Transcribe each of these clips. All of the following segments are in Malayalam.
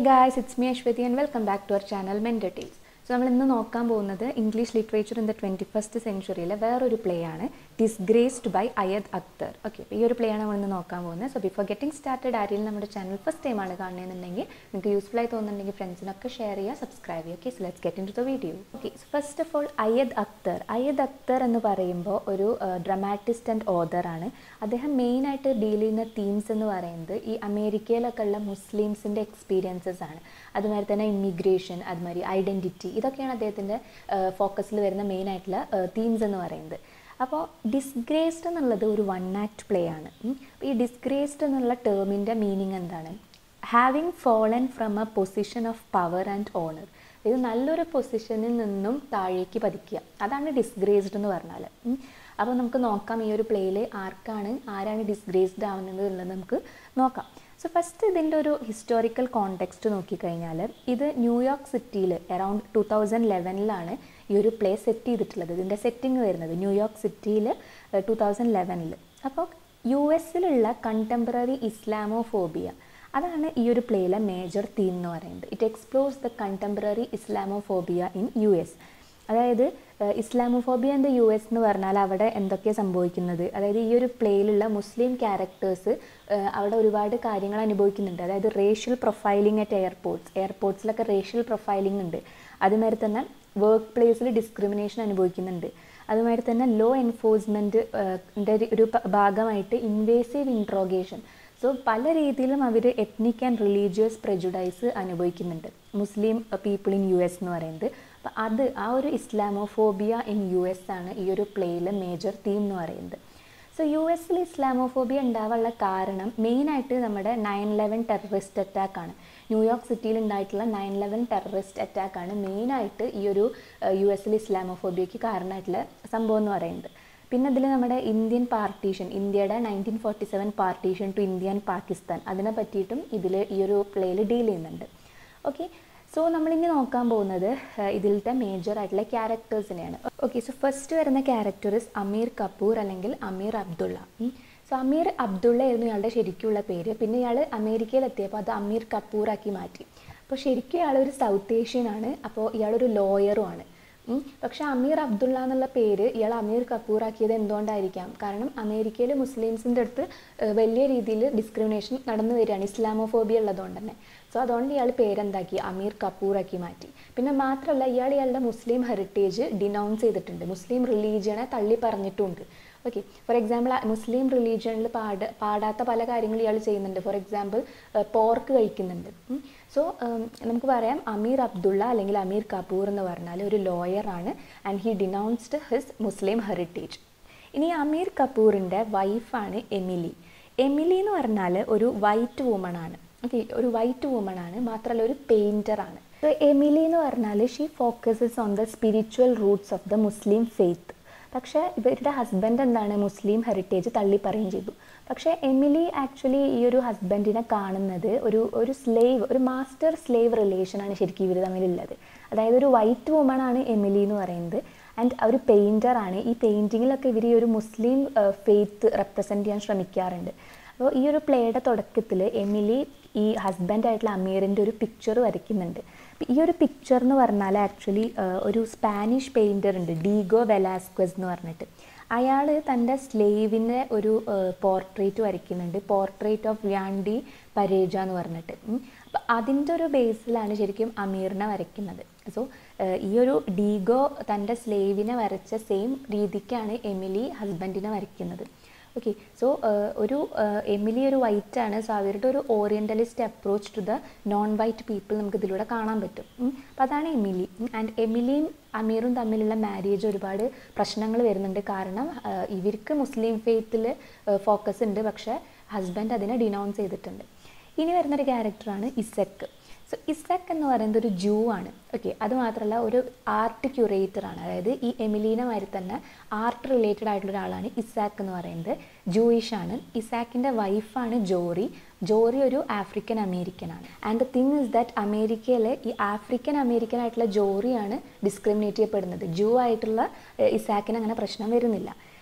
Guys it's me Aswathy and welcome back to our channel mentor tales so നമ്മൾ ഇന്ന് നോക്കാൻ പോകുന്നത് English literature in the twenty first സെഞ്ചുറിയിലെ വേറൊരു പ്ലേ ആണ് disgraced by Ayad Akhtar okay അപ്പോൾ ഈ ഒരു പ്ലേ ആണ് നമ്മൾ ഇന്ന് നോക്കാൻ പോകുന്നത് സോ ബിഫോർ ഗെറ്റിംഗ് സ്റ്റാർട്ടഡ് ആരെങ്കിലും നമ്മുടെ ചാനൽ ഫസ്റ്റ് ടൈമാണ് കാണുന്നതെന്നുണ്ടെങ്കിൽ നിങ്ങൾക്ക് യൂസ്ഫുൾ ആയി തോന്നുന്നുണ്ടെങ്കിൽ ഫ്രണ്ട്സിനൊക്കെ ഷെയർ ചെയ്യുക സബ്സ്ക്രൈബ് ചെയ്യുക okay so let's get into the video okay first of all Ayad Akhtar Ayad Akhtar എന്ന് പറയുമ്പോൾ ഒരു ഡ്രമാറ്റിസ്റ്റ് ആൻഡ് ഓതറാണ് അദ്ദേഹം മെയിനായിട്ട് ഡീൽ ചെയ്യുന്ന തീംസ് എന്ന് പറയുന്നത് ഈ അമേരിക്കയിലൊക്കെ ഉള്ള മുസ്ലിംസിൻ്റെ എക്സ്പീരിയൻസസ് ആണ് അതുമാതിരി തന്നെ ഇമിഗ്രേഷൻ അതുമാതിരി ഐഡൻറ്റിറ്റി ഇതൊക്കെയാണ് അദ്ദേഹത്തിൻ്റെ ഫോക്കസിൽ വരുന്ന മെയിൻ ആയിട്ടുള്ള തീംസ് എന്ന് പറയുന്നത് അപ്പോൾ ഡിസ്ഗ്രേസ്ഡ് എന്നുള്ളത് ഒരു വൺ ആക്ട് പ്ലേ ആണ് ഉം. ഈ ഡിസ്ഗ്രേസ്ഡ് എന്നുള്ള ടേമിൻ്റെ മീനിങ് എന്താണ് having fallen from a position of power and honour ഇത് നല്ലൊരു പൊസിഷനിൽ നിന്നും താഴേക്ക് പതിക്കുക അതാണ് ഡിസ്ഗ്രേസ്ഡ് എന്ന് പറഞ്ഞാൽ ഉം. അപ്പോൾ നമുക്ക് നോക്കാം ഈ ഒരു പ്ലേയിൽ ആർക്കാണ് ആരാണ് ഡിസ്ഗ്രേസ്ഡ് ആവുന്നത് എന്നുള്ളത് നമുക്ക് നോക്കാം സോ ഫസ്റ്റ് ഇതിൻ്റെ ഒരു ഹിസ്റ്റോറിക്കൽ കോണ്ടെക്സ്റ്റ് നോക്കിക്കഴിഞ്ഞാൽ ഇത് ന്യൂയോർക്ക് സിറ്റിയിൽ അറൗണ്ട് ടു തൗസൻഡ് ലെവനിലാണ് ഈ ഒരു പ്ലേ സെറ്റ് ചെയ്തിട്ടുള്ളത് ഇതിൻ്റെ സെറ്റിംഗ് വരുന്നത് ന്യൂയോർക്ക് സിറ്റിയിൽ ടു തൗസൻഡ് ലെവനിൽ അപ്പോൾ യു എസിലുള്ള കണ്ടംപററി ഇസ്ലാമോഫോബിയ അതാണ് ഈ ഒരു പ്ലേയിലെ മേജർ തീം എന്ന് പറയുന്നത് it explores the contemporary Islamophobia in U S അതായത് uh, Islamophobia in the U S എന്ന് പറഞ്ഞാൽ അവിടെ എന്തൊക്കെയാണ് സംഭവിക്കുന്നത് അതായത് ഈ ഒരു പ്ലേയിലുള്ള മുസ്ലിം ക്യാരക്ടേഴ്സ് അവിടെ ഒരുപാട് കാര്യങ്ങൾ അനുഭവിക്കുന്നുണ്ട് അതായത് റേഷ്യൽ പ്രൊഫൈലിംഗ് അറ്റ് എയർപോർട്ട്സ് എയർപോർട്ട്സിലൊക്കെ റേഷ്യൽ പ്രൊഫൈലിംഗ് ഉണ്ട് അതുമാതിരി തന്നെ വർക്ക് പ്ലേസിൽ ഡിസ്ക്രിമിനേഷൻ അനുഭവിക്കുന്നുണ്ട് അതുമാതിരി തന്നെ ലോ എൻഫോഴ്സ്മെൻറ്റ് ഒരു പ- ഭാഗമായിട്ട് ഇൻവേസീവ് ഇൻട്രോഗേഷൻ സോ പല രീതിയിലും അവർ എത്നിക് ആൻഡ് റിലീജിയസ് പ്രജുഡൈസ് അനുഭവിക്കുന്നുണ്ട് Muslim people in U S എന്ന് പറയുന്നത് അപ്പം അത് ആ ഒരു ഇസ്ലാമോഫോബിയ ഇൻ യു എസ് ആണ് ഈ ഒരു പ്ലേയിലെ മേജർ തീം എന്ന് പറയുന്നത് സോ യു എസിൽ ഇസ്ലാമോഫോബിയ ഉണ്ടാവാനുള്ള കാരണം മെയിനായിട്ട് നമ്മുടെ നയൻ ലെവൻ ടെററിസ്റ്റ് അറ്റാക്കാണ് ന്യൂയോർക്ക് സിറ്റിയിൽ ഉണ്ടായിട്ടുള്ള നയൻ ലെവൻ ടെററിസ്റ്റ് അറ്റാക്കാണ് മെയിനായിട്ട് ഈ ഒരു യു എസിൽ ഇസ്ലാമോഫോബിയയ്ക്ക് കാരണമായിട്ടുള്ള സംഭവം എന്ന് പറയുന്നത് പിന്നെ അതിൽ നമ്മുടെ ഇന്ത്യൻ പാർട്ടീഷൻ ഇന്ത്യയുടെ nineteen forty seven partition to India and Pakistan അതിനെ പറ്റിയിട്ടും ഇതിൽ ഈ ഒരു പ്ലേയിൽ ഡീൽ ചെയ്യുന്നുണ്ട് ഓക്കെ സോ നമ്മളിനി നോക്കാൻ പോകുന്നത് ഏഹ്, ഇതിലത്തെ മേജർ ആയിട്ടുള്ള ക്യാരക്ടേഴ്സിനെയാണ് ഓക്കെ സോ ഫസ്റ്റ് വരുന്ന ക്യാരക്ടർ ഇസ് അമീർ കപൂർ അല്ലെങ്കിൽ അമീർ അബ്ദുള്ള സോ അമീർ അബ്ദുള്ള ആയിരുന്നു ഇയാളുടെ ശരിക്കുള്ള പേര് പിന്നെ ഇയാൾ അമേരിക്കയിൽ എത്തിയപ്പോൾ അത് അമീർ കപൂറാക്കി മാറ്റി അപ്പോൾ ശരിക്കും ഇയാൾ ഒരു സൗത്ത് ഏഷ്യൻ ആണ് അപ്പോൾ ഇയാളൊരു ലോയറും ആണ് ഉം. പക്ഷെ അമീർ അബ്ദുള്ള എന്നുള്ള പേര് ഇയാൾ അമീർ കപൂർ ആക്കിയത് എന്തുകൊണ്ടായിരിക്കാം കാരണം അമേരിക്കയിൽ മുസ്ലിംസിൻ്റെ അടുത്ത് ഏഹ്, വലിയ രീതിയിൽ ഡിസ്ക്രിമിനേഷൻ നടന്നു വരികയാണ് ഇസ്ലാമോഫോബിയ ഉള്ളതുകൊണ്ട് തന്നെ സോ അതുകൊണ്ട് ഇയാൾ പേരെന്താക്കി അമീർ കപൂർ ആക്കി മാറ്റി പിന്നെ മാത്രമല്ല ഇയാൾ ഇയാളുടെ മുസ്ലിം ഹെറിറ്റേജ് ഡിനൗൺസ് ചെയ്തിട്ടുണ്ട് മുസ്ലിം റിലീജിയനെ തള്ളി പറഞ്ഞിട്ടുണ്ട് ഓക്കെ ഫോർ എക്സാമ്പിൾ മുസ്ലിം റിലീജിയനിൽ പാട പാടാത്ത പല കാര്യങ്ങളും ഇയാൾ ചെയ്യുന്നുണ്ട് ഫോർ എക്സാമ്പിൾ പോർക്ക് കഴിക്കുന്നുണ്ട് സോ നമുക്ക് പറയാം അമീർ അബ്ദുള്ള അല്ലെങ്കിൽ അമീർ കപൂർ എന്ന് പറഞ്ഞാൽ ഒരു ലോയറാണ് and he denounced his Muslim heritage ഇനി അമീർ കപൂറിൻ്റെ വൈഫാണ് എമിലി എമിലി എന്ന് പറഞ്ഞാൽ ഒരു വൈറ്റ് വുമൺ ആണ് ഓക്കെ ഒരു വൈറ്റ് വുമൺ ആണ് മാത്രമല്ല ഒരു പെയിൻറ്റർ ആണ് സോ എമിലി എന്ന് പറഞ്ഞാൽ she focuses on the spiritual roots of the Muslim faith പക്ഷേ ഇവരുടെ ഹസ്ബൻഡ് എന്താണ് മുസ്ലിം ഹെറിറ്റേജ് തള്ളി പറയുകയും ചെയ്തു പക്ഷേ എമിലി ആക്ച്വലി ഈ ഒരു ഹസ്ബൻഡിനെ കാണുന്നത് ഒരു ഒരു സ്ലേവ് ഒരു മാസ്റ്റർ സ്ലേവ് റിലേഷനാണ് ശരിക്കും ഇവർ തമ്മിലുള്ളത് അതായത് ഒരു വൈറ്റ് വുമൺ ആണ് എമിലി എന്ന് പറയുന്നത് ആൻഡ് ഒരു പെയിൻറ്റർ ആണ് ഈ പെയിൻറ്റിങ്ങിലൊക്കെ ഇവർ ഈ ഒരു മുസ്ലിം ഫെയ്ത്ത് റെപ്രസെൻറ്റ് ചെയ്യാൻ ശ്രമിക്കാറുണ്ട് അപ്പോൾ ഈ ഒരു പ്ലേയുടെ തുടക്കത്തിൽ എമിലി ഈ ഹസ്ബൻഡായിട്ടുള്ള അമീറിൻ്റെ ഒരു പിക്ചർ വരയ്ക്കുന്നുണ്ട് അപ്പോൾ ഈ ഒരു പിക്ചർ എന്ന് പറഞ്ഞാൽ ആക്ച്വലി ഒരു സ്പാനിഷ് പെയിൻറ്റർ ഉണ്ട് ഡീഗോ വെലാസ്ക്വസ് എന്ന് പറഞ്ഞിട്ട് അയാൾ തൻ്റെ സ്ലേവിൻ്റെ ഒരു പോർട്രേറ്റ് വരയ്ക്കുന്നുണ്ട് പോർട്രേറ്റ് ഓഫ് വ്യാൻഡി പരേജ എന്ന് പറഞ്ഞിട്ട് അപ്പം അതിൻ്റെ ഒരു ബേസിലാണ് ശരിക്കും അമീറിനെ വരയ്ക്കുന്നത് സോ ഈ ഒരു ഡീഗോ തൻ്റെ സ്ലേവിനെ വരച്ച സെയിം രീതിക്കാണ് എമിലി ഹസ്ബൻഡിനെ വരയ്ക്കുന്നത് ഓക്കെ സോ ഒരു ഏഹ്, എമിലി ഒരു വൈറ്റ് ആണ് സോ അവരുടെ ഒരു orientalist approach to the non white people നമുക്ക് ഇതിലൂടെ കാണാൻ പറ്റും അപ്പോൾ അതാണ് എമിലി ആൻഡ് എമിലിയും അമീറും തമ്മിലുള്ള മാരേജ് ഒരുപാട് പ്രശ്നങ്ങൾ വരുന്നുണ്ട് കാരണം ഏഹ്, ഇവർക്ക് മുസ്ലിം ഫെയ്ത്തിൽ ഫോക്കസ് ഉണ്ട് പക്ഷേ ഹസ്ബൻഡ് അതിനെ ഡിനൗൺസ് ചെയ്തിട്ടുണ്ട് ഇനി വരുന്നൊരു ക്യാരക്ടറാണ് ഇസക്ക് സോ ഇസക്ക് എന്ന് പറയുന്നത് ഒരു ജൂ ആണ് ഓക്കെ അത് മാത്രമല്ല ഒരു ആർട്ട് ക്യൂറേറ്റർ ആണ് അതായത് ഈ എമിലീന മാതിരി തന്നെ ആർട്ട് റിലേറ്റഡ് ആയിട്ടുള്ള ഒരാളാണ് ഇസാക്ക് എന്ന് പറയുന്നത് ജൂയിഷ് ആണ് ഇസാക്കിൻ്റെ വൈഫാണ് ജോറി ജോറി ഒരു ആഫ്രിക്കൻ അമേരിക്കൻ ആണ് and the thing is that അമേരിക്കയിലെ ഈ ആഫ്രിക്കൻ അമേരിക്കൻ ആയിട്ടുള്ള ജോറിയാണ് ഡിസ്ക്രിമിനേറ്റ് ചെയ്യപ്പെടുന്നത് ജൂ ആയിട്ടുള്ള ഏഹ്, ഇസാക്കിന് അങ്ങനെ പ്രശ്നം വരുന്നില്ല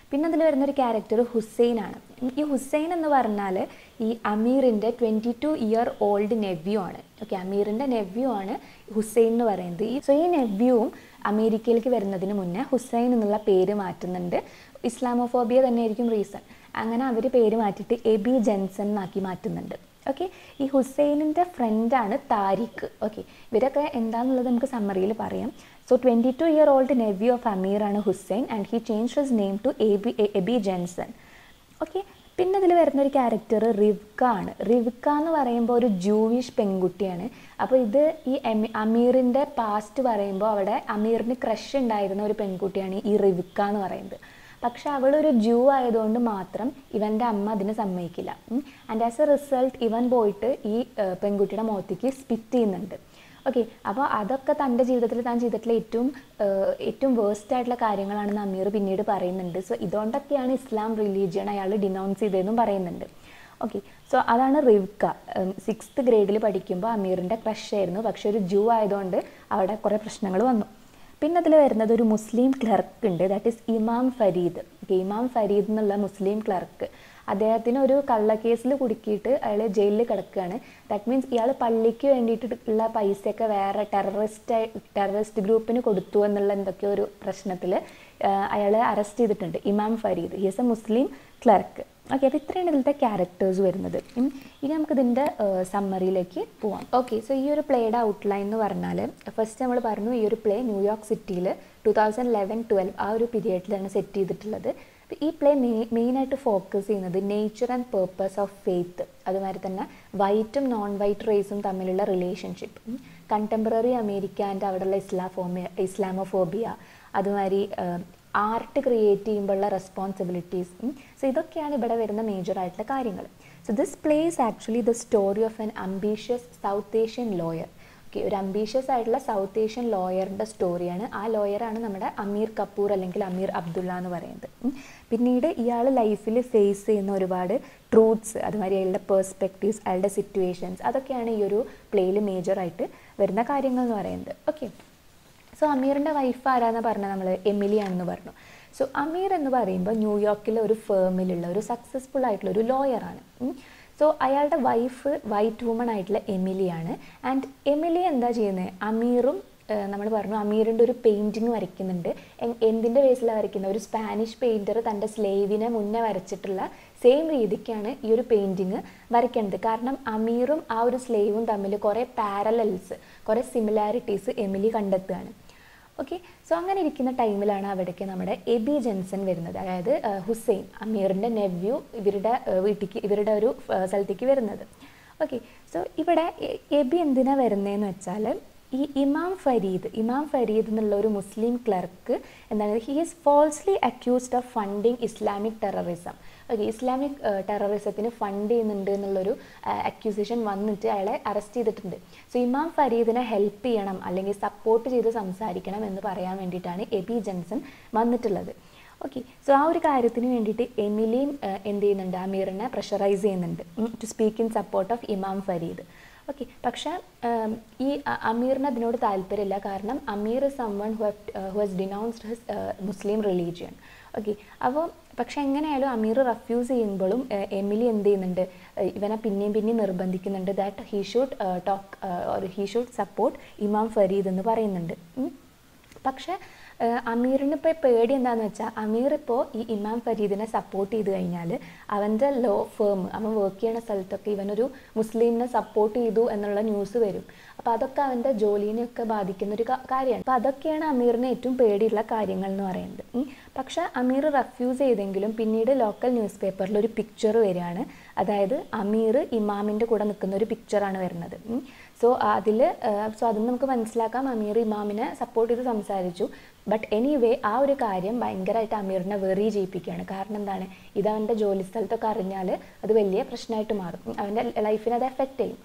പിന്നെ അതിൽ വരുന്നൊരു ക്യാരക്ടർ ഹുസൈൻ ആണ് ഈ ഹുസൈൻ എന്ന് പറഞ്ഞാൽ ഈ അമീറിൻ്റെ twenty two year old nephew ആണ് ഓക്കെ അമീറിൻ്റെ നെവ്യൂ ആണ് ഹുസൈൻ എന്ന് പറയുന്നത് ഈ സോ ഈ നെവ്യൂവും അമേരിക്കയിലേക്ക് വരുന്നതിന് മുന്നേ ഹുസൈൻ എന്നുള്ള പേര് മാറ്റുന്നുണ്ട് ഇസ്ലാമോഫോബിയ തന്നെയായിരിക്കും റീസൺ അങ്ങനെ അവർ പേര് മാറ്റിയിട്ട് എബി ജെൻസൺ എന്നാക്കി മാറ്റുന്നുണ്ട് ഓക്കെ ഈ ഹുസൈനിൻ്റെ ഫ്രണ്ടാണ് താരിഖ് ഓക്കെ ഇവരൊക്കെ എന്താണെന്നുള്ളത് നമുക്ക് സമ്മറിയിൽ പറയാം so twenty two year old nephew of Amir ആണ് Hussein and he change his name to Abe Abe Jensen okay പിന്നെ ഇതിൽ വരുന്ന ഒരു ക്യാരക്ടർ റിവ്ക ആണ് റിവ്ക എന്ന് പറയുമ്പോൾ ഒരു ജൂവിഷ് പെൺകുട്ടിയാണ് അപ്പോൾ ഇത് ഈ എമി അമീറിൻ്റെ പാസ്റ്റ് പറയുമ്പോൾ അവിടെ അമീറിന് ക്രഷ് ഉണ്ടായിരുന്ന ഒരു പെൺകുട്ടിയാണ് ഈ റിവ്ക എന്ന് പറയുന്നത് പക്ഷെ അവളൊരു ജൂ ആയതുകൊണ്ട് മാത്രം ഇവൻ്റെ അമ്മ അതിന് സമ്മതിക്കില്ല ആൻഡ് ആസ് എ റിസൾട്ട് ഇവൻ പോയിട്ട് ഈ ഏഹ്, പെൺകുട്ടിയുടെ മുഖത്തേക്ക് സ്പിറ്റ് ചെയ്യുന്നുണ്ട് ഓക്കെ അപ്പോൾ അതൊക്കെ തൻ്റെ ജീവിതത്തിൽ താൻ ചെയ്തിട്ടുള്ള ഏറ്റവും ഏഹ്, ഏറ്റവും വേസ്റ്റ് ആയിട്ടുള്ള കാര്യങ്ങളാണെന്ന് അമീർ പിന്നീട് പറയുന്നുണ്ട് സോ ഇതുകൊണ്ടൊക്കെയാണ് ഇസ്ലാം റിലീജിയൻ അയാൾ ഡിനൗൺസ് ചെയ്തതെന്നും പറയുന്നുണ്ട് ഓക്കെ സോ അതാണ് റിവ്ക സിക്സ്ത് ഗ്രേഡിൽ പഠിക്കുമ്പോൾ അമീറിൻ്റെ ക്രഷ് ആയിരുന്നു പക്ഷെ ഒരു ജൂ ആയതുകൊണ്ട് അവിടെ കുറേ പ്രശ്നങ്ങൾ വന്നു പിന്നെ അതിൽ വരുന്നത് ഒരു മുസ്ലിം ക്ലർക്ക് ഉണ്ട് that is imam Farid Okay, ഇമാം ഫരീദ് എന്നുള്ള മുസ്ലിം ക്ലർക്ക് അദ്ദേഹത്തിന് ഒരു കള്ളക്കേസിൽ കുടുക്കിയിട്ട് അയാൾ ജയിലിൽ കിടക്കുകയാണ് ദാറ്റ് മീൻസ് ഇയാൾ പള്ളിക്ക് വേണ്ടിയിട്ടുള്ള പൈസയൊക്കെ വേറെ ടെററിസ്റ്റ് ടെററിസ്റ്റ് ഗ്രൂപ്പിന് കൊടുത്തു എന്നുള്ള എന്തൊക്കെയോ ഒരു പ്രശ്നത്തിൽ അയാളെ അറസ്റ്റ് ചെയ്തിട്ടുണ്ട് imam Farid his a Muslim clerk okay അപ്പോൾ ഇത്രയാണ് ഇതിലത്തെ ക്യാരക്ടേഴ്സ് വരുന്നത് ഉം. ഇനി നമുക്ക് ഇതിൻ്റെ സമ്മറിയിലേക്ക് പോവാം ഓക്കെ സോ ഈ ഒരു പ്ലേയുടെ ഔട്ട്ലൈൻ എന്ന് പറഞ്ഞാൽ ഫസ്റ്റ് നമ്മൾ പറഞ്ഞു ഈ ഒരു പ്ലേ ന്യൂയോർക്ക് സിറ്റിയിൽ ടു തൗസൻഡ് ലെവൻ ട്വൽവ് ആ ഒരു പീരിയഡിലാണ് സെറ്റ് ചെയ്തിട്ടുള്ളത് അപ്പോൾ ഈ പ്ലേ മെയിനായിട്ട് ഫോക്കസ് ചെയ്യുന്നത് nature and purpose of faith അതുമാതിരി തന്നെ വൈറ്റും നോൺ വൈറ്റ് റേസും തമ്മിലുള്ള റിലേഷൻഷിപ്പ് കണ്ടംപററി അമേരിക്ക ആൻഡ് അവിടെയുള്ള ഇസ്ലാഫോമിയ ഇസ്ലാമോഫോബിയ അതുമാതിരി ആർട്ട് ക്രിയേറ്റ് ചെയ്യുമ്പോഴുള്ള റെസ്പോൺസിബിലിറ്റീസ് സോ ഇതൊക്കെയാണ് ഇവിടെ വരുന്ന മേജർ ആയിട്ടുള്ള കാര്യങ്ങൾ so this plays actually the story of an ambitious South Asian lawyer okay ഒരു അംബീഷ്യസ് ആയിട്ടുള്ള സൗത്ത് ഏഷ്യൻ ലോയറിൻ്റെ സ്റ്റോറിയാണ് ആ ലോയറാണ് നമ്മുടെ അമീർ കപൂർ അല്ലെങ്കിൽ അമീർ അബ്ദുള്ള എന്ന് പറയുന്നത് ഉം. പിന്നീട് ഇയാൾ ലൈഫിൽ ഫേസ് ചെയ്യുന്ന ഒരുപാട് ട്രൂത്ത്സ് അതുമാതിരി അയാളുടെ പേഴ്സ്പെക്റ്റീവ്സ് അയാളുടെ സിറ്റുവേഷൻസ് അതൊക്കെയാണ് ഈ ഒരു പ്ലേയിൽ മേജറായിട്ട് വരുന്ന കാര്യങ്ങൾ എന്ന് പറയുന്നത് ഓക്കെ സോ അമീറിൻ്റെ വൈഫ് ആരാന്ന് പറഞ്ഞാൽ നമ്മൾ എമിലി ആണെന്ന് പറഞ്ഞു സോ അമീർ എന്ന് പറയുമ്പോൾ ന്യൂയോർക്കിലെ ഒരു ഫേമിലുള്ള ഒരു സക്സസ്ഫുൾ ആയിട്ടുള്ള ഒരു ലോയറാണ് സോ അയാളുടെ വൈഫ് വൈറ്റ് വുമൺ ആയിട്ടുള്ള എമിലിയാണ് ആൻഡ് എമിലി എന്താ ചെയ്യുന്നത് അമീറും നമ്മൾ പറഞ്ഞു അമീറിൻ്റെ ഒരു പെയിൻറ്റിങ് വരയ്ക്കുന്നുണ്ട് എൻ- എന്തിൻ്റെ ബേസിലാണ് വരയ്ക്കുന്നത് ഒരു സ്പാനിഷ് പെയിൻറ്റർ തൻ്റെ സ്ലേവിനെ മുന്നേ വരച്ചിട്ടുള്ള സെയിം രീതിക്കാണ് ഈ ഒരു പെയിൻറ്റിങ് വരയ്ക്കുന്നത് കാരണം അമീറും ആ ഒരു സ്ലേവും തമ്മിൽ കുറേ പാരലൽസ് കുറേ സിമിലാരിറ്റീസ് എമിലി കണ്ടെത്തുകയാണ് ഓക്കെ സോ അങ്ങനെ ഇരിക്കുന്ന ടൈമിലാണ് അവിടേക്ക് നമ്മുടെ എബി ജെൻസൺ വരുന്നത് അതായത് ആ, ഹുസൈൻ അമീറിൻ്റെ നെവ്യൂ ഇവരുടെ ആ, വീട്ടിലേക്ക് ഇവരുടെ ഒരു ആ, സ്ഥലത്തേക്ക് വരുന്നത് ഓക്കെ സോ ഇവിടെ എ- എബി എന്തിനാ വരുന്നതെന്ന് വെച്ചാൽ ഈ ഇമാം ഫരീദ് ഇമാം ഫരീദ് എന്നുള്ള ഒരു മുസ്ലിം ക്ലർക്ക് എന്താണ് he is falsely accused of funding Islamic terrorism okay Islamic ടെററിസത്തിന് ഫണ്ട് ചെയ്യുന്നുണ്ട് എന്നുള്ളൊരു അക്യൂസേഷൻ വന്നിട്ട് അയാളെ അറസ്റ്റ് ചെയ്തിട്ടുണ്ട് സോ ഇമാം ഫരീദിനെ ഹെൽപ്പ് ചെയ്യണം അല്ലെങ്കിൽ സപ്പോർട്ട് ചെയ്ത് സംസാരിക്കണം എന്ന് പറയാൻ വേണ്ടിയിട്ടാണ് എബി ജെൻസൺ വന്നിട്ടുള്ളത് ഓക്കെ സോ ആ ഒരു കാര്യത്തിന് വേണ്ടിയിട്ട് എമിലിയും ഏഹ്, എന്ത് ചെയ്യുന്നുണ്ട് അമീറിനെ പ്രഷറൈസ് ചെയ്യുന്നുണ്ട് to speak in support of imam Farid okay പക്ഷേ ഉം, ഈ അ- അമീറിന് അതിനോട് താല്പര്യമില്ല കാരണം Amir is someone who who has denounced his Muslim religion okay അപ്പോൾ പക്ഷെ എങ്ങനെയായാലും അമീർ റഫ്യൂസ് ചെയ്യുമ്പോഴും ഏഹ്, എമിലി എന്ത് ചെയ്യുന്നുണ്ട് ഏഹ്, ഇവനെ പിന്നെയും പിന്നെയും നിർബന്ധിക്കുന്നുണ്ട് that he should talk or he should support imam Farid എന്ന് പറയുന്നുണ്ട് ഉം. പക്ഷേ ഏഹ്, അമീറിന് ഇപ്പോൾ പേടി എന്താണെന്ന് വെച്ചാൽ അമീർ ഇപ്പോൾ ഈ ഇമാം ഫരീദിനെ സപ്പോർട്ട് ചെയ്ത് കഴിഞ്ഞാൽ അവൻ്റെ ലോ ഫേം അവൻ വർക്ക് ചെയ്യുന്ന സ്ഥലത്തൊക്കെ ഇവനൊരു മുസ്ലിമിനെ സപ്പോർട്ട് ചെയ്തു എന്നുള്ള ന്യൂസ് വരും അപ്പോൾ അതൊക്കെ അവൻ്റെ ജോലിനെയൊക്കെ ബാധിക്കുന്ന ഒരു കാ- കാര്യമാണ് അപ്പോൾ അതൊക്കെയാണ് അമീറിന് ഏറ്റവും പേടിയുള്ള കാര്യങ്ങൾ എന്ന് പറയുന്നത് ഉം. പക്ഷേ അമീർ റെഫ്യൂസ് ചെയ്തെങ്കിലും പിന്നീട് ലോക്കൽ ന്യൂസ് പേപ്പറിൽ ഒരു പിക്ചർ വരികയാണ് അതായത് അമീർ ഇമാമിൻ്റെ കൂടെ നിൽക്കുന്ന ഒരു പിക്ചറാണ് വരുന്നത് സോ അതിൽ സോ അതിൽ നമുക്ക് മനസ്സിലാക്കാം അമീർ ഇമാമിനെ സപ്പോർട്ട് ചെയ്ത് സംസാരിച്ചു ബട്ട് എനിവേ ആ ഒരു കാര്യം ഭയങ്കരമായിട്ട് അമീറിനെ വെറി ചെയ്യിപ്പിക്കുകയാണ് കാരണം എന്താണ് ഇത് അവൻ്റെ ജോലി സ്ഥലത്തൊക്കെ അറിഞ്ഞാൽ അത് വലിയ പ്രശ്നമായിട്ട് മാറും ഉം, അവൻ്റെ ലൈഫിനെ അത് എഫക്റ്റ് ചെയ്യും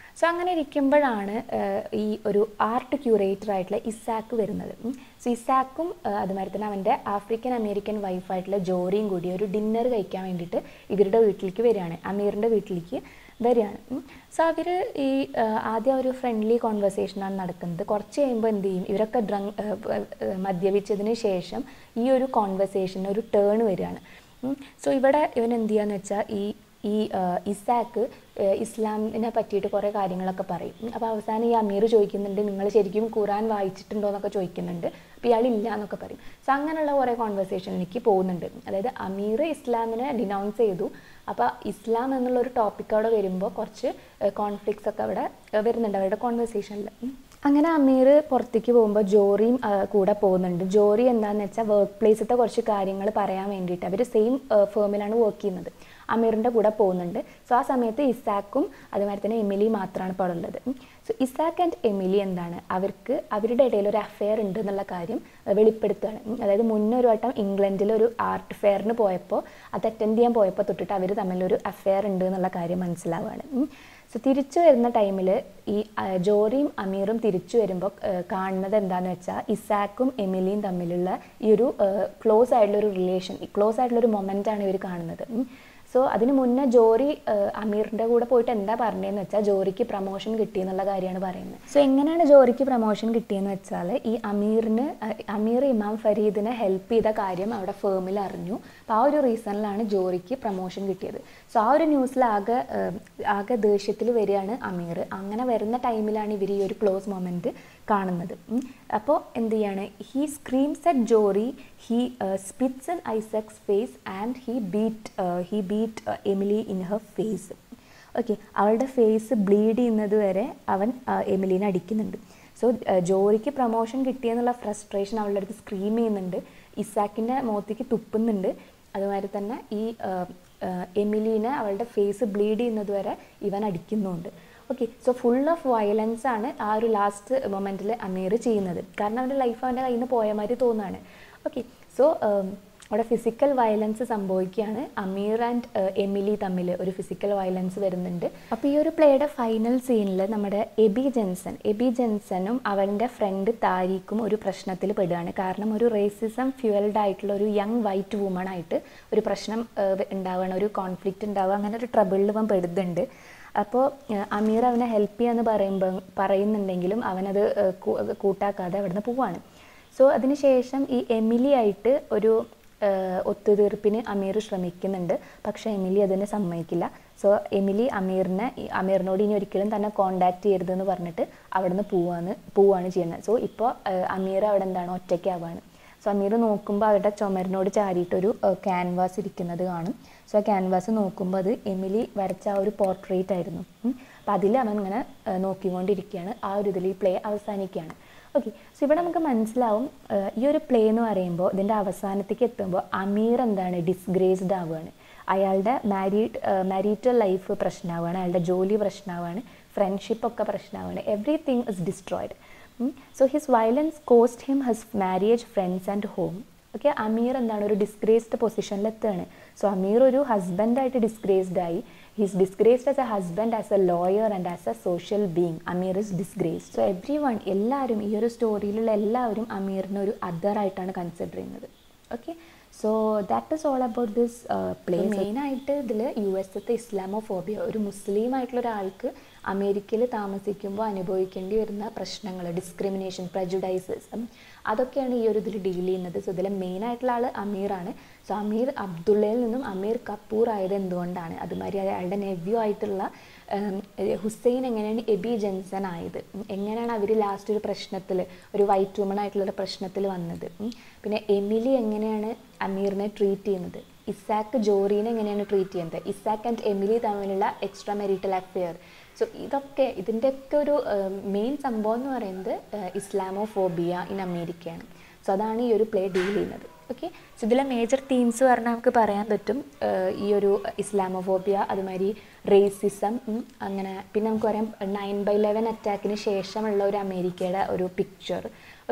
സോ അങ്ങനെ ഇരിക്കുമ്പോഴാണ് ഏഹ്, ഈ ഒരു ആർട്ട് ക്യൂറേറ്റർ ആയിട്ടുള്ള ഇസാക്ക് വരുന്നത് ഉം. സോ ഇസാക്കും ഏഹ്, അതുമാതിരി തന്നെ അവൻ്റെ ആഫ്രിക്കൻ അമേരിക്കൻ വൈഫായിട്ടുള്ള ജോറിയും കൂടി ഒരു ഡിന്നർ കഴിക്കാൻ വേണ്ടിയിട്ട് ഇവരുടെ വീട്ടിലേക്ക് വരികയാണ് അമീറിൻ്റെ വീട്ടിലേക്ക് വരികയാണ് സോ അവർ ഈ ഏഹ്, ആദ്യം ഒരു ഫ്രണ്ട്ലി കോൺവെർസേഷനാണ് നടക്കുന്നത് കുറച്ച് കഴിയുമ്പോൾ എന്ത് ചെയ്യും ഇവരൊക്കെ ഡ്രങ് മദ്യപിച്ചതിന് ശേഷം ഈ ഒരു കോൺവെർസേഷൻ ഒരു ടേൺ വരികയാണ് സോ ഇവിടെ ഇവൻ എന്ത് ചെയ്യാന്ന് വെച്ചാൽ ഈ ഈ ഏഹ്, ഇസാക്ക് ഏഹ്, ഇസ്ലാമിനെ പറ്റിയിട്ട് കുറേ കാര്യങ്ങളൊക്കെ പറയും അപ്പോൾ അവസാനം ഈ അമീർ ചോദിക്കുന്നുണ്ട് നിങ്ങൾ ശരിക്കും ഖുറാൻ വായിച്ചിട്ടുണ്ടോ എന്നൊക്കെ ചോദിക്കുന്നുണ്ട് അപ്പോൾ ഇയാൾ ഇല്ല എന്നൊക്കെ പറയും സോ അങ്ങനെയുള്ള കുറേ കോൺവെർസേഷനിലേക്ക് പോകുന്നുണ്ട് അതായത് അമീർ ഇസ്ലാമിനെ ഡിനൗൺസ് ചെയ്തു അപ്പോൾ ഇസ്ലാം എന്നുള്ള ഒരു ടോപ്പിക് അവിടെ വരുമ്പോൾ കുറച്ച് കോൺഫ്ലിക്ട്സ് ഒക്കെ അവിടെ ഏഹ്, വരുന്നുണ്ട് അവരുടെ കോൺവെർസേഷനിൽ അങ്ങനെ അമീർ പുറത്തേക്ക് പോകുമ്പോൾ ജോറിയും ആ, കൂടെ പോകുന്നുണ്ട് ജോറി എന്താണെന്ന് വെച്ചാൽ വർക്ക് പ്ലേസിലത്തെ കുറച്ച് കാര്യങ്ങൾ പറയാൻ വേണ്ടിയിട്ട് അവർ സെയിം ഫേമിലാണ് വർക്ക് ചെയ്യുന്നത് അമീറിൻ്റെ കൂടെ പോകുന്നുണ്ട് സോ ആ സമയത്ത് ഇസാക്കും അതുമാതിരി തന്നെ എമിലി മാത്രമാണ് ഇപ്പോൾ അവിടെ ഉള്ളത് സോ ഇസാക്ക് ആൻഡ് എമിലി എന്താണ് അവർക്ക് അവരുടെ ഇടയിൽ ഒരു അഫെയർ ഉണ്ട് എന്നുള്ള കാര്യം ഏഹ്, വെളിപ്പെടുത്തുകയാണ് ഉം, അതായത് മുന്നേ ഒരു വട്ടം ഇംഗ്ലണ്ടിൽ ഒരു ആർട്ട് ഫെയറിന് പോയപ്പോൾ അത് അറ്റൻഡ് ചെയ്യാൻ പോയപ്പോൾ തൊട്ടിട്ട് അവർ തമ്മിലൊരു അഫെയർ ഉണ്ട് എന്നുള്ള കാര്യം മനസ്സിലാവുകയാണ് ഉം. സോ തിരിച്ചു വരുന്ന ടൈമിൽ ഈ ആ, ജോറിയും അമീറും തിരിച്ചു വരുമ്പോൾ കാണുന്നത് എന്താണെന്ന് വെച്ചാൽ ഇസാക്കും എമിലിയും തമ്മിലുള്ള ഈ ഒരു ക്ലോസ് ആയിട്ടുള്ള ഒരു റിലേഷൻ ക്ലോസ് ആയിട്ടുള്ള ഒരു മൊമെൻ്റാണ് ഇവർ കാണുന്നത് സോ അതിന് മുന്നേ ജോറി ഏഹ്, അമീറിൻ്റെ കൂടെ പോയിട്ട് എന്താ പറഞ്ഞതെന്ന് വെച്ചാൽ ജോറിക്ക് പ്രൊമോഷൻ കിട്ടി എന്നുള്ള കാര്യമാണ് പറയുന്നത് സോ എങ്ങനെയാണ് ജോറിക്ക് പ്രൊമോഷൻ കിട്ടിയെന്ന് വെച്ചാൽ ഈ അമീറിന് അഹ്, അമീർ ഇമാം ഫരീദിനെ ഹെൽപ്പ് ചെയ്ത കാര്യം അവിടെ ഫേമിൽ അറിഞ്ഞു അപ്പോൾ ആ ഒരു റീസണിലാണ് ജോറിക്ക് പ്രൊമോഷൻ കിട്ടിയത് സോ ആ ഒരു ന്യൂസിൽ ആകെ ഏഹ്, ആകെ ദേഷ്യത്തിൽ വരികയാണ് അമീർ അങ്ങനെ വരുന്ന ടൈമിലാണ് ഇവർ ഈ ഒരു ക്ലോസ് മൊമെൻറ്റ് കാണുന്നത് അപ്പോൾ എന്ത് ചെയ്യാണ് he screams at Jory he spits in Isaac's face and he beat he beat Emily in her face okay അവളുടെ ഫേസ് ബ്ലീഡ് ചെയ്യുന്നത് വരെ അവൻ ആ, എമിലീനെ അടിക്കുന്നുണ്ട് സോ ജോറിക്ക് പ്രൊമോഷൻ കിട്ടിയെന്നുള്ള ഫ്രസ്ട്രേഷൻ അവളുടെ അടുത്ത് സ്ക്രീം ചെയ്യുന്നുണ്ട് ഇസാക്കിൻ്റെ മുഖത്തേക്ക് തുപ്പുന്നുണ്ട് അതുമാതിരി തന്നെ ഈ ആ, ആ, എമിലീനെ അവളുടെ ഫേസ് ബ്ലീഡ് ചെയ്യുന്നത് വരെ ഇവൻ അടിക്കുന്നുണ്ട് okay so full of violence ആണ് ആ ഒരു ലാസ്റ്റ് മൊമെൻറ്റിൽ അമീർ ചെയ്യുന്നത് കാരണം അവൻ്റെ ലൈഫ് അവൻ്റെ കയ്യിൽ നിന്ന് പോയ മാതിരി തോന്നുകയാണ് ഓക്കെ സോ അവിടെ ഫിസിക്കൽ വയലൻസ് സംഭവിക്കുകയാണ് അമീർ ആൻഡ് എമിലി തമ്മിൽ ഒരു ഫിസിക്കൽ വയലൻസ് വരുന്നുണ്ട് അപ്പോൾ ഈ ഒരു പ്ലേയുടെ ഫൈനൽ സീനിൽ നമ്മുടെ എബി ജെൻസൺ എബി ജെൻസണും അവൻ്റെ ഫ്രണ്ട് താരിഖും ഒരു പ്രശ്നത്തിൽ പെടുകയാണ് കാരണം ഒരു റേസിസം ഫ്യൂവൽഡ് ആയിട്ടുള്ള ഒരു യങ് വൈറ്റ് വുമൺ ആയിട്ട് ഒരു പ്രശ്നം ഉണ്ടാവുകയാണ് ഒരു കോൺഫ്ലിക്റ്റ് ഉണ്ടാവുക അങ്ങനെ ഒരു ട്രബിളിൽ ഇവൻ പെടുന്നുണ്ട് അപ്പോൾ അമീർ അവനെ ഹെൽപ്പ് ചെയ്യാന്ന് പറയുമ്പോൾ പറയുന്നുണ്ടെങ്കിലും അവനത് ഏഹ്, കൂ- കൂട്ടാക്കാതെ അവിടുന്ന് പോവാണ് സോ അതിനുശേഷം ഈ എമിലി ആയിട്ട് ഒരു ഏഹ്, ഒത്തുതീർപ്പിന് അമീർ ശ്രമിക്കുന്നുണ്ട് പക്ഷേ എമിലി അതിന് സമ്മതിക്കില്ല സോ എമിലി അമീറിനെ ഈ അമീറിനോട് ഇനി ഒരിക്കലും തന്നെ കോണ്ടാക്ട് ചെയ്യരുതെന്ന് പറഞ്ഞിട്ട് അവിടുന്ന് പോവാന്ന് പോവാണ് ചെയ്യുന്നത് സോ ഇപ്പോൾ അമീർ അവിടെ എന്താണ് ഒറ്റയ്ക്കാവാണ് സോ അമീർ നോക്കുമ്പോൾ അവരുടെ ചുമരിനോട് ചാരിയിട്ടൊരു ക്യാൻവാസ് ഇരിക്കുന്നത് കാണും സോ ആ ക്യാൻവാസ് നോക്കുമ്പോൾ അത് എമിലി വരച്ച ആ ഒരു പോർട്രേറ്റ് ആയിരുന്നു അപ്പം അതിൽ അവൻ ഇങ്ങനെ ഏഹ്, നോക്കിക്കൊണ്ടിരിക്കുകയാണ് ആ ഒരു ഇതിൽ ഈ പ്ലേ അവസാനിക്കുകയാണ് ഓക്കെ സോ ഇവിടെ നമുക്ക് മനസ്സിലാവും ഏഹ്, ഈ ഒരു പ്ലേ എന്ന് പറയുമ്പോൾ ഇതിൻ്റെ അവസാനത്തേക്ക് എത്തുമ്പോൾ അമീർ എന്താണ് ഡിസ്ഗ്രേസ്ഡ് ആവുകയാണ് അയാളുടെ മാരീഡ് മാരീറ്റൽ ലൈഫ് പ്രശ്നമാവുകയാണ് അയാളുടെ ജോലി പ്രശ്നമാവുകയാണ് ഫ്രണ്ട്ഷിപ്പ് ഒക്കെ പ്രശ്നമാവുകയാണ് everything is destroyed so his violence cost him has marriage friends and home okay Amir എന്താണ് ഒരു ഡിസ്ഗ്രേസ്ഡ് പൊസിഷനിൽ എത്തുകയാണ് സോ അമീർ ഒരു ഹസ്ബൻഡായിട്ട് ഡിസ്ഗ്രേസ്ഡ് ആയി his disgraced as a husband as a lawyer and as a social being Amir is disgraced so everyone എല്ലാവരും ഈ ഒരു സ്റ്റോറിയിലുള്ള എല്ലാവരും അമീറിനെ ഒരു അതറായിട്ടാണ് കൺസിഡർ ചെയ്യുന്നത് okay so that is all about this play മെയിനായിട്ട് ഇതിൽ യു എസത്തെ ഇസ്ലാമോഫോബിയ ഒരു മുസ്ലിം ആയിട്ടുള്ള ഒരാൾക്ക് അമേരിക്കയിൽ താമസിക്കുമ്പോൾ അനുഭവിക്കേണ്ടി വരുന്ന പ്രശ്നങ്ങൾ ഡിസ്ക്രിമിനേഷൻ പ്രജുഡൈസസ് അതൊക്കെയാണ് ഈ ഒരു ഇതിൽ ഡീൽ ചെയ്യുന്നത് സോ ഇതിലെ മെയിൻ ആയിട്ടുള്ള ആൾ അമീറാണ് സോ അമീർ അബ്ദുള്ളയിൽ നിന്നും അമീർ കപൂർ ആയത് എന്തുകൊണ്ടാണ് അതുമാതിരി അയാളുടെ നെവ്യൂ ആയിട്ടുള്ള ഉം, ഹുസൈൻ എങ്ങനെയാണ് എബി ജെൻസൺ ആയത് ഉം, എങ്ങനെയാണ് അവർ ലാസ്റ്റ് ഒരു പ്രശ്നത്തിൽ ഒരു വൈറ്റ് വുമൺ ആയിട്ടുള്ള ഒരു പ്രശ്നത്തിൽ വന്നത് ഉം. പിന്നെ എമിലി എങ്ങനെയാണ് അമീറിനെ ട്രീറ്റ് ചെയ്യുന്നത് ഇസാക്ക് ജോറീനെ എങ്ങനെയാണ് ട്രീറ്റ് ചെയ്യുന്നത് ഇസാക്ക് ആൻഡ് എമിലി തമ്മിലുള്ള എക്സ്ട്രാ മെറിറ്റൽ അഫെയർ സോ ഇതൊക്കെ ഇതിൻ്റെയൊക്കെ ഒരു മെയിൻ സംഭവം എന്ന് പറയുന്നത് ഇസ്ലാമോഫോബിയ ഇൻ അമേരിക്കയാണ് സോ അതാണ് ഈ ഒരു പ്ലേ ഡീൽ ചെയ്യുന്നത് ഓക്കെ സോ ഇതിലെ മേജർ തീംസ് പറഞ്ഞാൽ നമുക്ക് പറയാൻ പറ്റും ഏഹ് ഈ ഒരു ഇസ്ലാമോഫോബിയ അതുമാതിരി റേസിസം അങ്ങനെ പിന്നെ നമുക്ക് പറയാം നയൻ ബൈ ലെവൻ അറ്റാക്കിന് ശേഷമുള്ള ഒരു അമേരിക്കയുടെ ഒരു പിക്ചർ ഓക്കെ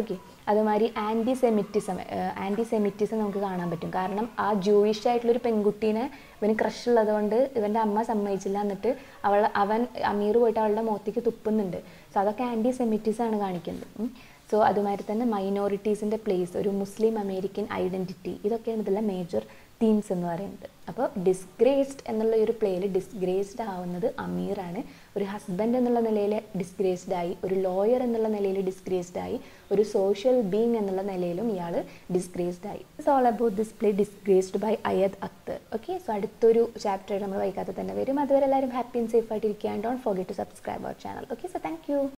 അതുമാതിരി ആൻറ്റി സെമിറ്റിസം ആൻറ്റി സെമിറ്റിസം നമുക്ക് കാണാൻ പറ്റും കാരണം ആ ജൂയിഷ് ആയിട്ടുള്ളൊരു പെൺകുട്ടീനെ ഇവന് ക്രഷ് ഉള്ളതുകൊണ്ട് ഇവൻ്റെ അമ്മ സമ്മതിച്ചില്ല എന്നിട്ട് അവൾ അവൻ അമീർ പോയിട്ട് അവളുടെ മുഖത്തേക്ക് തുപ്പുന്നുണ്ട് സോ അതൊക്കെ ആൻറ്റി സെമിറ്റിസം ആണ് കാണിക്കുന്നത് സോ അതുമാതിരി തന്നെ മൈനോറിറ്റീസിൻ്റെ പ്ലേസ് ഒരു മുസ്ലിം അമേരിക്കൻ ഐഡൻറ്റിറ്റി ഇതൊക്കെയാണ് ഇതിലെ മേജർ തീംസ് എന്ന് പറയുന്നത് അപ്പോൾ ഡിസ്ഗ്രേസ്ഡ് എന്നുള്ള ഈ ഒരു പ്ലേയിൽ ഡിസ്ഗ്രേസ്ഡ് ആവുന്നത് അമീറാണ് ഒരു ഹസ്ബൻഡ് എന്നുള്ള നിലയിൽ ഡിസ്ഗ്രേസ്ഡ് ആയി ഒരു ലോയർ എന്നുള്ള നിലയിൽ ഡിസ്ഗ്രേസ്ഡ് ആയി ഒരു സോഷ്യൽ ബീങ് എന്നുള്ള നിലയിലും ഇയാൾ ഡിസ്ഗ്രേസ്ഡ് ആയി it's all about this play disgraced by Ayad Akhtar okay so അടുത്തൊരു ചാപ്റ്റർ നമ്മൾ വൈകാതെ തന്നെ വരും അതുവരെ എല്ലാവരും ഹാപ്പി ആൻഡ് സേഫ് ആയിട്ട് ഇരിക്കുക don't forget to subscribe our channel okay so thank U